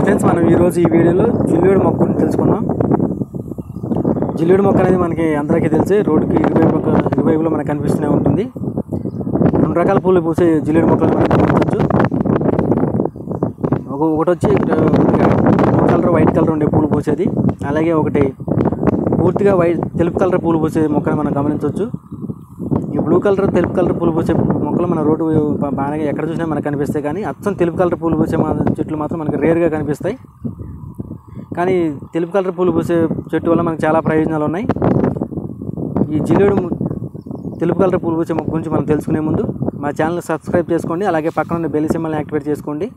friends మనం ఈరోజు ఈ వీడియోలో జిల్లేడు మొక్క గురించి తెలుసుకుందాం జిల్లేడు మొక్క అనేది మనకి అందరికీ తెలిసి రోడ్డుకి ఇరువైపు ఇరువైపులో మనకు కనిపిస్తూనే ఉంటుంది రెండు రకాల పూలు పూసే జిల్లేడు మొక్కలు మనం గమనించవచ్చు ఒక ఒకటి వచ్చి బ్లూ కలర్ వైట్ కలర్ ఉండే పూలు పూసేది అలాగే ఒకటి పూర్తిగా వైట్ తెలుపు కలర్ పూలు పూసే మొక్కని మనం గమనించవచ్చు ఈ బ్లూ కలర్ తెలుపు కలర్ పూలు పూసే మొక్కలు మన రోడ్డు బా- బాగానే ఎక్కడ చూసినా మనకు కనిపిస్తాయి కానీ అచ్చం తెలుపు కలర్ పూలు పూసే మా- చెట్లు మాత్రం మనకి రేర్గా కనిపిస్తాయి కానీ తెలుపు కలర్ పూలు పూసే చెట్టు వల్ల మనకు చాలా ప్రయోజనాలు ఉన్నాయి ఈ జిల్లేడు ము- తెలుపు కలర్ పూలు పూసే మొక్క గురించి మనం తెలుసుకునే ముందు మా ఛానల్ సబ్స్క్రైబ్ చేసుకోండి అలాగే పక్కన ఉన్న బెల్ సింబల్ని యాక్టివేట్ చేసుకోండి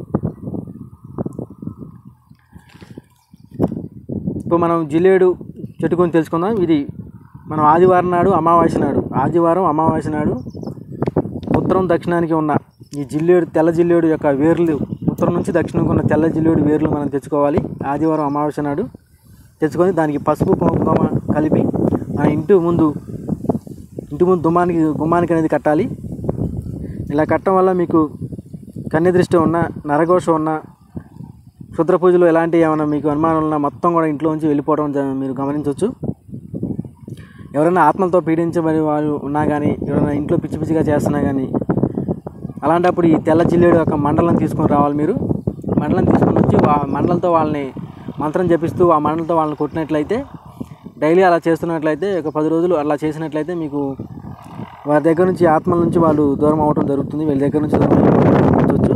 ఇప్పుడు మనం జిల్లేడు చెట్టు గురించి తెలుసుకుందాం ఇది మనం ఆదివారం నాడు అమావాస్య నాడు ఆదివారం అమావాస్య నాడు ఉత్తరం దక్షిణానికి ఉన్న ఈ జిల్లేడు తెల్ల జిల్లేడు యొక్క వేర్లు ఉత్తరం నుంచి దక్షిణంకి ఉన్న తెల్ల జిల్లేడు వేర్లు మనం తెచ్చుకోవాలి ఆదివారం అమావాస్య నాడు తెచ్చుకొని దానికి పసుపు కుంకుమ కలిపి ఆ ఇంటి ముందు ఇంటి ముందు దుమ్మానికి గుమ్మానికి అనేది కట్టాలి ఇలా కట్టడం వల్ల మీకు కన్య దృష్టి ఉన్న నరఘోష ఉన్న క్షుద్ర పూజలు ఎలాంటి ఏమైనా మీకు అనుమానాలు ఉన్నా మొత్తం కూడా ఇంట్లో నుంచి వెళ్ళిపోవడం జ- మీరు గమనించవచ్చు ఎవరైనా ఆత్మలతో పీడించబడి వాళ్ళు ఉన్నా కానీ ఎవరైనా ఇంట్లో పిచ్చి పిచ్చిగా చేస్తున్నా కానీ అలాంటప్పుడు ఈ తెల్ల జిల్లేడు యొక్క మండలం తీసుకొని రావాలి మీరు మండలం తీసుకొని వచ్చి ఆ మండలంతో వాళ్ళని మంత్రం జపిస్తూ ఆ మండలంతో వాళ్ళని కొట్టినట్లయితే డైలీ అలా చేస్తున్నట్లయితే ఒక పది రోజులు అలా చేసినట్లయితే మీకు వారి దగ్గర నుంచి ఆత్మల నుంచి వాళ్ళు దూరం అవడం జరుగుతుంది వీళ్ళ దగ్గర నుంచి దూరం అవ్వచ్చు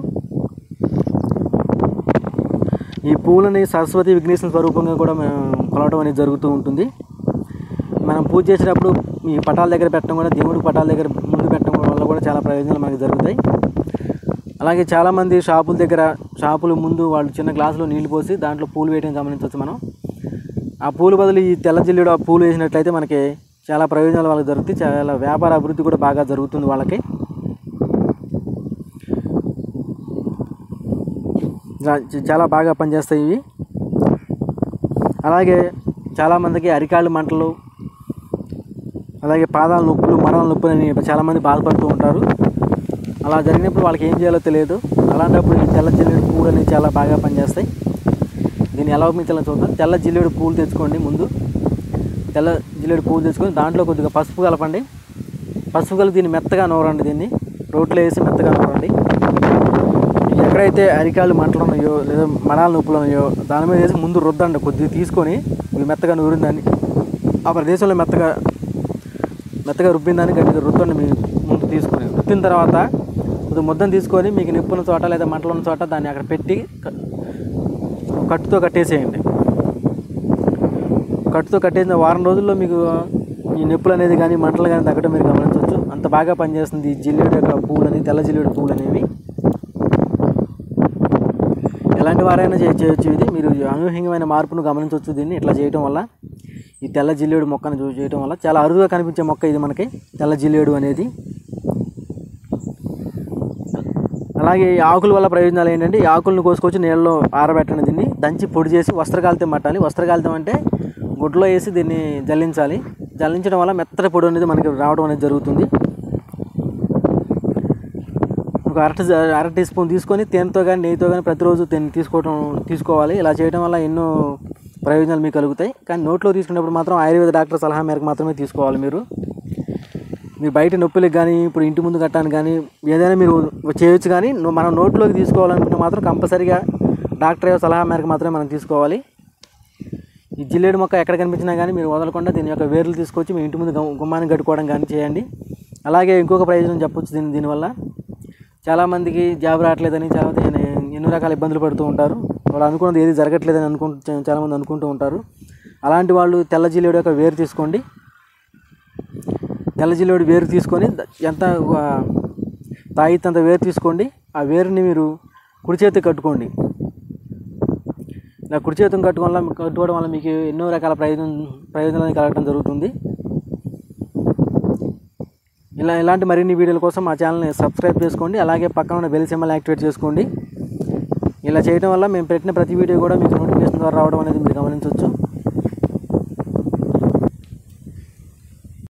ఈ పూలని సరస్వతి విఘ్నేశ్వర స్వరూపంగా కూడా మేము కొలవడం అనేది జరుగుతూ ఉంటుంది మనం పూజ చేసేటప్పుడు ఈ పటాల దగ్గర పెట్టడం కూడా దేవుడి పటాల దగ్గర ముందు పెట్టడం వల్ల కూడా చాలా ప్రయోజనాలు మనకి జరుగుతాయి అలాగే చాలామంది షాపుల దగ్గర షాపుల ముందు వాళ్ళు చిన్న గ్లాసులో నీళ్లు పోసి దాంట్లో పూలు వేయడం గమనించవచ్చు మనం ఆ పూలు బదులు ఈ తెల్ల జిల్లుడు ఆ పూలు వేసినట్లయితే మనకి చాలా ప్రయోజనాలు వాళ్ళకి జరుగుతాయి చాలా వ్యాపార అభివృద్ధి కూడా బాగా జరుగుతుంది వాళ్ళకి చా- చాలా బాగా పనిచేస్తాయి ఇవి అలాగే చాలామందికి అరికాళ్ళు మంటలు అలాగే పాదాల నొప్పులు మరణాల నొప్పులు అని చాలామంది బాధపడుతూ ఉంటారు అలా జరిగినప్పుడు వాళ్ళకి ఏం చేయాలో తెలియదు అలాంటప్పుడు ఈ తెల్ల జిల్లేడు పూలు అనేవి చాలా బాగా పనిచేస్తాయి దీన్ని ఎలా ఉపయోగించాలో చూద్దాం తెల్ల జిల్లేడు పూలు తెచ్చుకోండి ముందు తెల్ల జిల్లేడు పూలు తెచ్చుకొని దాంట్లో కొద్దిగా పసుపు కలపండి పసుపు కలిపి దీన్ని మెత్తగా నూరండి దీన్ని రోట్లో వేసి మెత్తగా నూరండి మీకు ఎక్కడైతే అరికాళ్ళు మంటలు ఉన్నాయో లేదా మడాల నొప్పులు ఉన్నాయో దాని మీద వేసి ముందు రుద్దండి కొద్దిగా తీసుకొని ఇవి మెత్తగా నూరిన దాన్ని ఆ ప్రదేశంలో మెత్తగా మెత్తగా రుబ్బిన దాన్ని గట్టిగా రుద్దండి మీ ముందు తీసుకొని రుద్దిన తర్వాత కొద్దిగా ముద్దను తీసుకొని మీకు నిప్పున్న చోట లేదా మంటలు ఉన్న చోట దాన్ని అక్కడ పెట్టి క- కట్టుతో కట్టేసేయండి కట్టుతో కట్టేసిన వారం రోజుల్లో మీకు ఈ నొప్పులు అనేది కానీ మంటలు కానీ తగ్గడం మీరు గమనించవచ్చు అంత బాగా పనిచేస్తుంది ఈ జిల్లేడు యొక్క పూలు అని తెల్ల జిల్లేడు పూలు అనేవి ఎలాంటి వారైనా చే- చేయొచ్చు ఇది మీరు అనూహ్యమైన మార్పును గమనించవచ్చు దీన్ని ఇట్లా చేయటం వల్ల ఈ తెల్ల జిల్లేడు మొక్కను చూ- చేయటం వల్ల చాలా అరుదుగా కనిపించే మొక్క ఇది మనకి తెల్ల జిల్లేడు అనేది అలాగే ఈ ఆకుల వల్ల ప్రయోజనాలు ఏంటంటే ఈ ఆకులను కోసుకొచ్చి నీళ్ళలో ఆరబెట్టండి దీన్ని దంచి పొడి చేసి వస్త్రకాలితం పట్టాలి వస్త్రకాలితం అంటే గుడ్లో వేసి దీన్ని జల్లించాలి జల్లించడం వల్ల మెత్తటి పొడి అనేది మనకి రావడం అనేది జరుగుతుంది ఒక అర టీ- అర టీ స్పూన్ తీసుకొని తేనెతో కానీ నెయ్యితో కానీ ప్రతిరోజు తేనె తీసుకోవడం తీసుకోవాలి ఇలా చేయడం వల్ల ఎన్నో ప్రయోజనాలు మీకు కలుగుతాయి కానీ నోట్లో తీసుకున్నప్పుడు మాత్రం ఆయుర్వేద డాక్టర్ సలహా మేరకు మాత్రమే తీసుకోవాలి మీరు మీరు బయట నొప్పులకు కానీ ఇప్పుడు ఇంటి ముందు కట్టడానికి కానీ ఏదైనా మీరు చేయొచ్చు కానీ ను- మనం నోట్లోకి తీసుకోవాలనుకుంటే మాత్రం కంపల్సరీగా డాక్టర్ యొక్క సలహా మేరకు మాత్రమే మనం తీసుకోవాలి ఈ జిల్లేడు మొక్క ఎక్కడ కనిపించినా కానీ మీరు వదలకుండా దీని యొక్క వేర్లు తీసుకొచ్చి మీ ఇంటి ముందు గమ్- గుమ్మాన్ని కట్టుకోవడం కానీ చేయండి అలాగే ఇంకొక ప్రయోజనం చెప్పొచ్చు దీని దీనివల్ల చాలామందికి జాబ్ రావట్లేదని చాలా ఎన్నో రకాల ఇబ్బందులు పడుతూ ఉంటారు వాళ్ళు అనుకున్నది ఏది జరగట్లేదని అనుకుంటూ చాలామంది అనుకుంటూ ఉంటారు అలాంటి వాళ్ళు తెల్ల జిల్లేడు యొక్క వేరు తీసుకోండి తెల్ల జిల్లేడు వేరు తీసుకొని ద- ఎంత ఒక తాయితంత వేరు తీసుకోండి ఆ వేరుని మీరు కుడి చేతి కట్టుకోండి ఇలా కుడి చేతిని కట్టుకోవడం వల్ల కట్టుకోవడం వల్ల మీకు ఎన్నో రకాల ప్రయోజనం ప్రయోజనాలు కలగడం జరుగుతుంది ఇలా ఇలాంటి మరిన్ని వీడియోల కోసం మా ఛానల్ని సబ్స్క్రైబ్ చేసుకోండి అలాగే పక్కన ఉన్న బెల్ సింబల్ యాక్టివేట్ చేసుకోండి ఇలా చేయడం వల్ల మేము పెట్టిన ప్రతి వీడియో కూడా మీకు నోటిఫికేషన్ ద్వారా రావడం అనేది మీరు గమనించవచ్చు